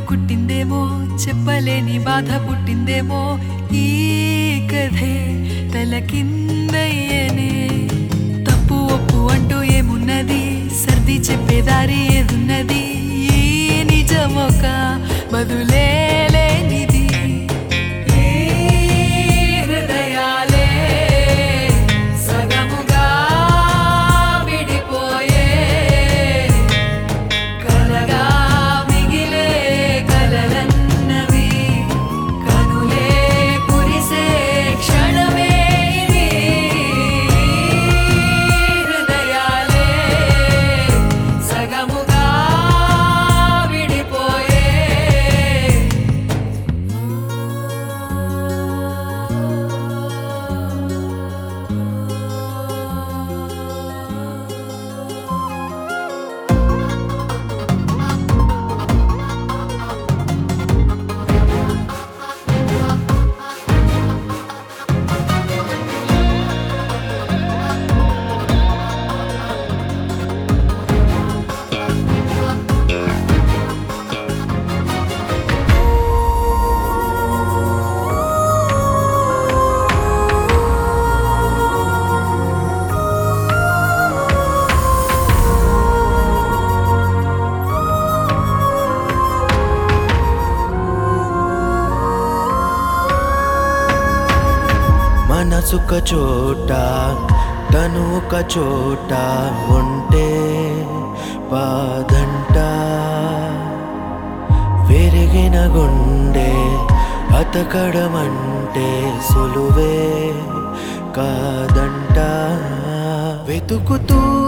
కుట్టిందేమో చెప్పలేని బాధ పుట్టిందేమో ఈ కథే తలకిందయ్యనే తప్పు ఒప్పు అంటూ ఏమున్నది సర్ది చెప్పేదారి ఏదున్నది ఈ నిజమొక బదులే లేనిది ఈ హృదయాలే సగముగా విడిపోయే కలగా మిగిలే కలలన్నవి కనులే కురిసే క్షణమే ఇది హృదయాలే సగముగా విడిపోయే మనసుక చోట తను ఒక చోట ఉంటే బాధంట విరిగిన గుండె అతకడమంటే సులువే కాదంట వెతుకుతూ